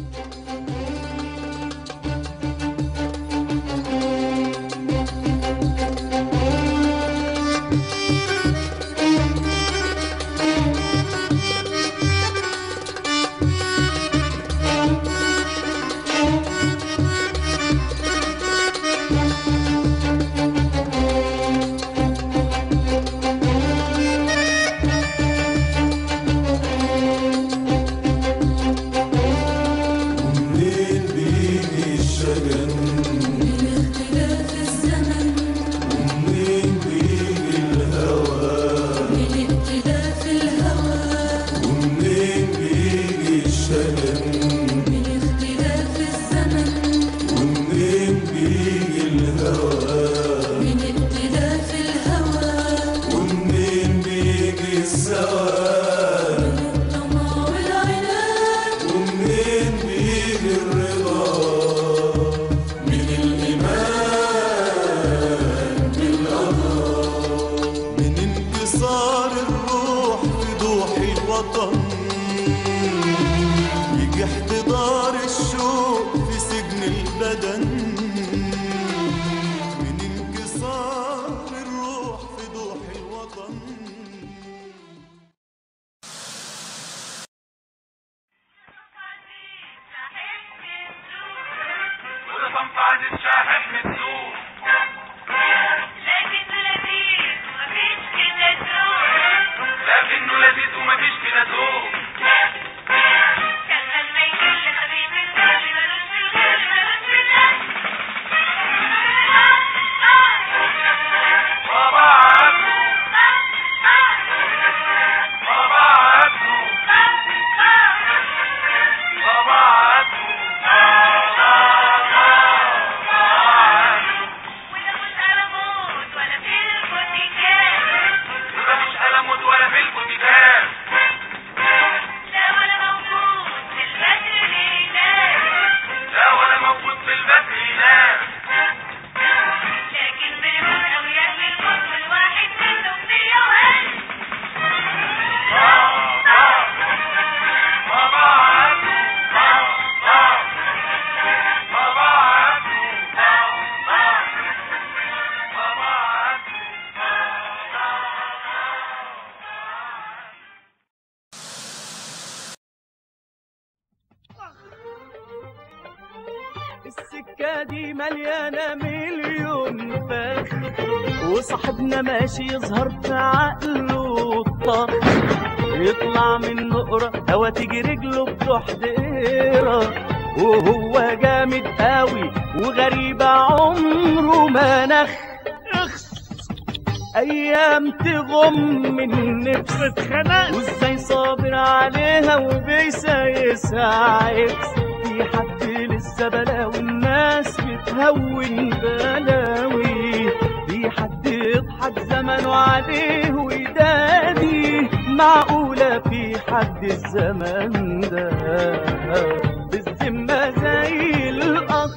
منين بيجي الشجن اختلاف الزمن ومنين بيجي الهوى من اختلاف الهوى ومنين بيجي الشجن من اختلاف الزمن ومنين بيجي الهوى من اختلاف الهوى ومنين بيجي السواد الطمع والعناد ومنين بيجي الرضا من الإيمان بالقضاء من انكسار الروح في ضوح الوطن يجي احتضار الشوق في سجن البدن من انكسار الروح في ضوح الوطن وصنفعة الشاحح متسوق لكن لذيذ ومفيش كده ذوق لكنه لذيذ ومفيش كده ذوق شغل ما يجي خفيف الدم ملوش في الغل ملوش في الدم بابا عبده بابا عبده بابا عبده وده مش قلموت ولا في البوتيكات وده مش قلموت ولا في البوتيكات لا ولا موجود في البدر ليلات لا ولا موجود في البدر هناك لكن بيقول أوياك الكون والواحد منهم مية وألف بابا عبده بابا عبده بابا عبده السكة دي مليانة مليون فخ وصاحبنا ماشي يظهر في عقله الطخ يطلع من نقرة هوا تيجي رجله بتحضيرة وهو جامد قوي وغريبة عمره ما نخ اخس ايام تغم من النفس اتخنق وازاي صابر عليها وبيسايسها عكس في حد لسه بلاوي الناس بتهون بلاوي في حد يضحك زمنه عليه ويدادي معقولة في حد الزمن ده بالذمة زي الأخ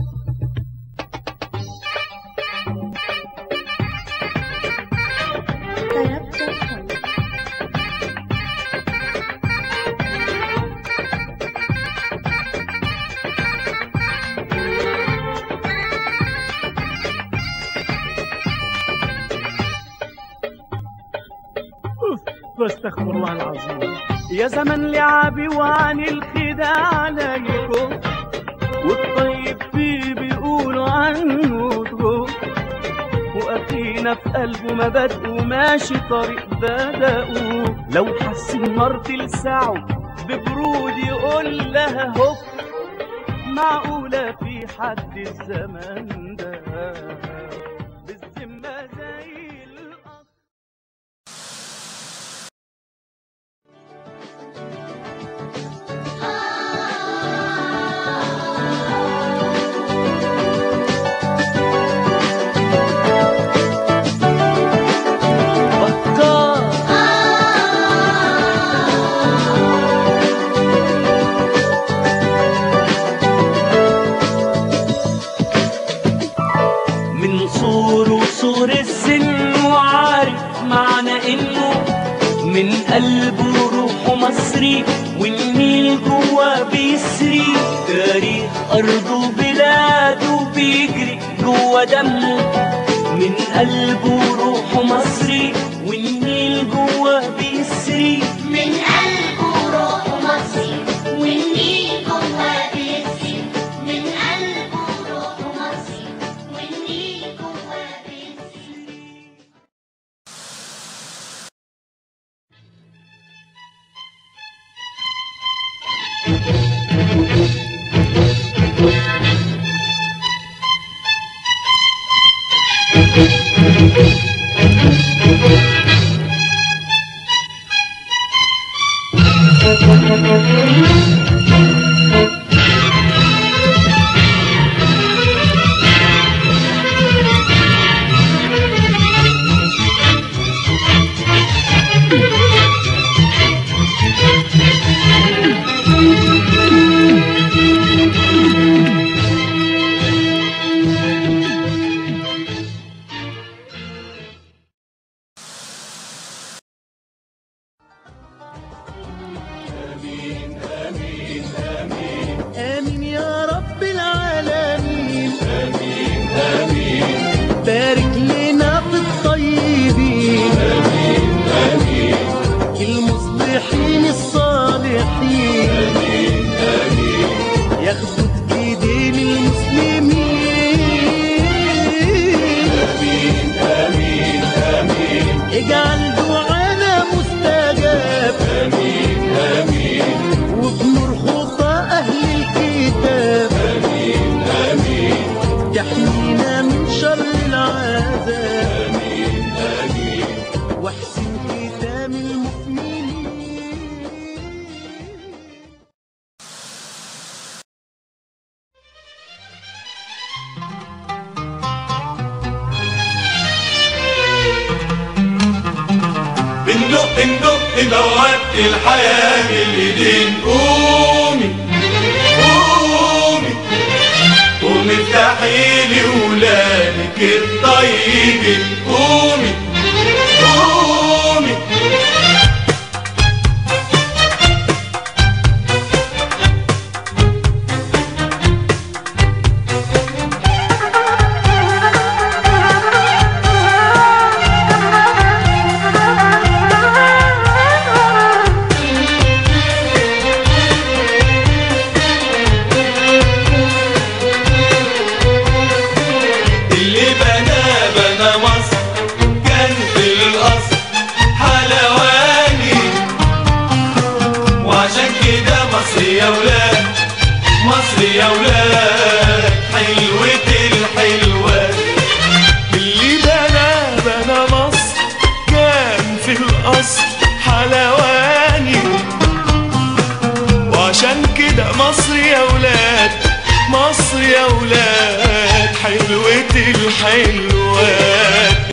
واستغفر الله العظيم يا زمن لعبي وعن الخداع عليكم والطيب فيه بيقولوا عنه ضغوط واخينا في قلبه مبادئه ماشي طريق بدأه لو حس النار تلسعه ببرود يقول لها هوب معقولة في حد الزمن ده بالذمة زي الأخ بكار من صور وصور السن وعارف معنى انه من قلبه روحه مصري والنيل جوا بيسري تاريخ أرضه وبلاده بيجري جوا دمه من قلبه وروحه مصري والنيل جوا بيسري من قلبه روح مصري والنيل جواه بيسري من قلبه روح مصري والنيل جواه بيسري آمين يا رب العالمين آمين آمين بارك لنا في الطيبين آمين آمين المصلحين الصالحين آمين آمين ياخدوا بإيدين المسلمين آمين آمين آمين اجعل دعانا مستجاب آمين آمين وبنور خطى أهل الكتاب آمين آمين تحمينا من شر العذاب آمين آمين واحسن ختام المؤمنين بندق بندق دوات الحياة بالايدين قومي قومي قومي افتحي لي ولادك الطيبين قومي قومي اللي بنى بنى مصر كان في الأصل حلواني وعشان كده مصر يا ولاد مصر يا ولاد حلوة الحلوات اللي بنى بنى مصر كان في الأصل حلواني وعشان كده مصر يا ولاد مصر يا ولاد حلوة الحلوات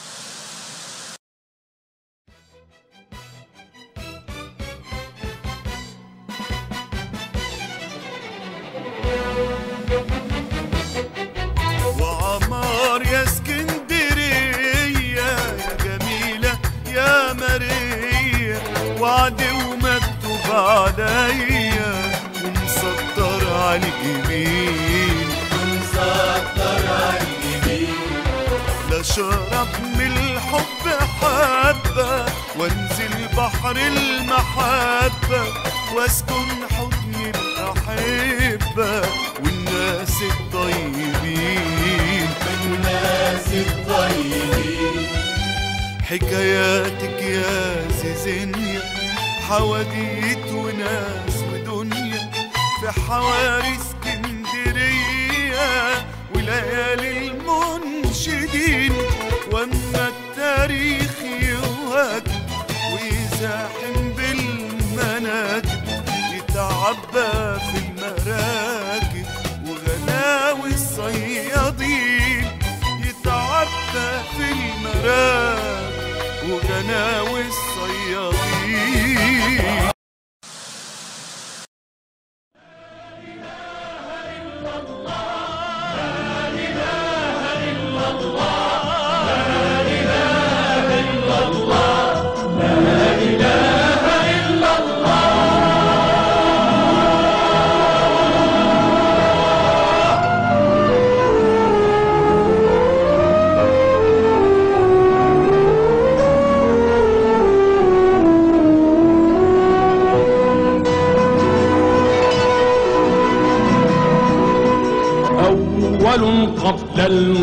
وعمار يا اسكندرية يا جميلة يا ماريا وعد ومكتوب عليا ومسطر على الجميل ومسطر على الجميل لا شرب من الحب حبة وانزل بحر المحبة واسكن حضن الأحبة والناس الطيبين والناس الطيبين حكاياتك يا زيزينيا حواديت وناس ودنيا في حواري اسكندرية وليالي المنشدين واما التاريخ يوهج ويزاحم بالمناكب يتعبى في المراكب وغلاوي الصيادين يتعبى في المراكب وغناوي الصيادين أول قبل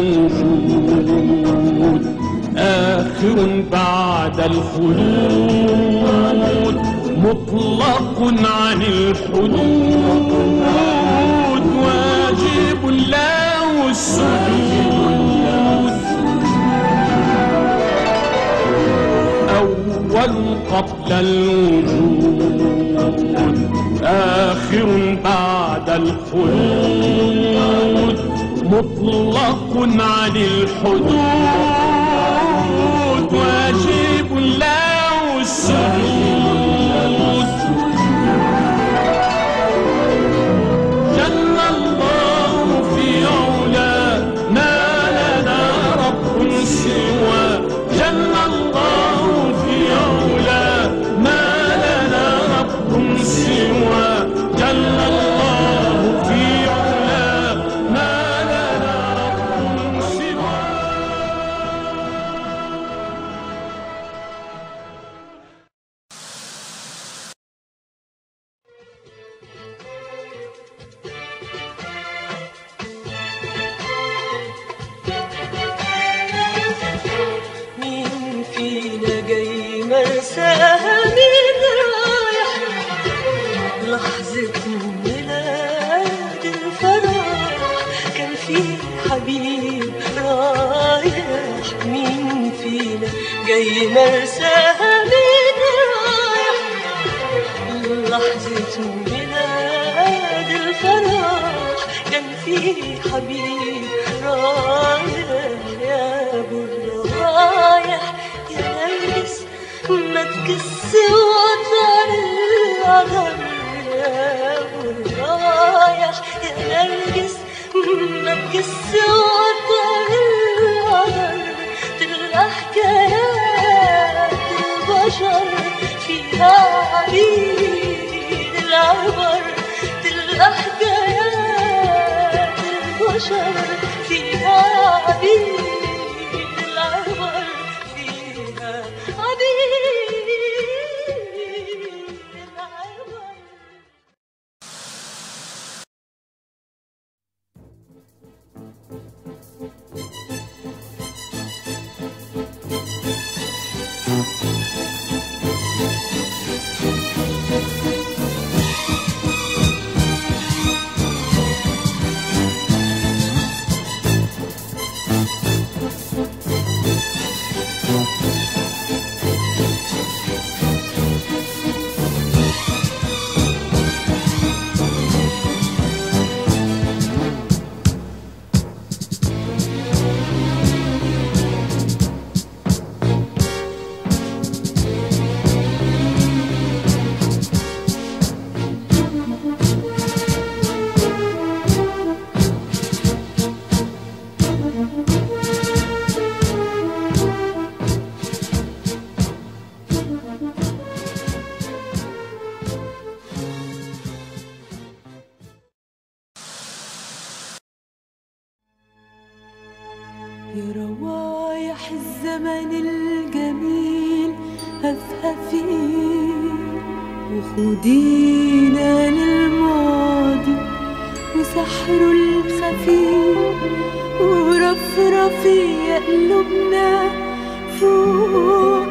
الوجود آخر بعد الخلود مطلق عن الحدود واجب له السجود أول قبل الوجود آخر بعد الخلود مطلق عن الحدود واجب له السجود جل الله في علا ما لنا رب سوى جل الله في علا ما لنا رب سوى جل الله في علا ما لنا رب سوى مين فينا جاي مرساها مين رايح لحظة ميلاد الفرح كان في حبيب رايح مين فينا جاي مرساها مين رايح لحظة ميلاد الفرح كان في حبيب رايح يا ابو الروايح يا نرجس ما تكس وطن القدر يا ابو الروايح يا نرجس ما تكس وطن القدر تلقى حكايات البشر فيها عبيد العبر تلقى حكايات البشر فيها عبيد العبر فيها عبيد العبر يا روايح الزمن الجميل هفهفي وخدينا للماضي وسحره الخفي ورفرفي يا قلوبنا فوق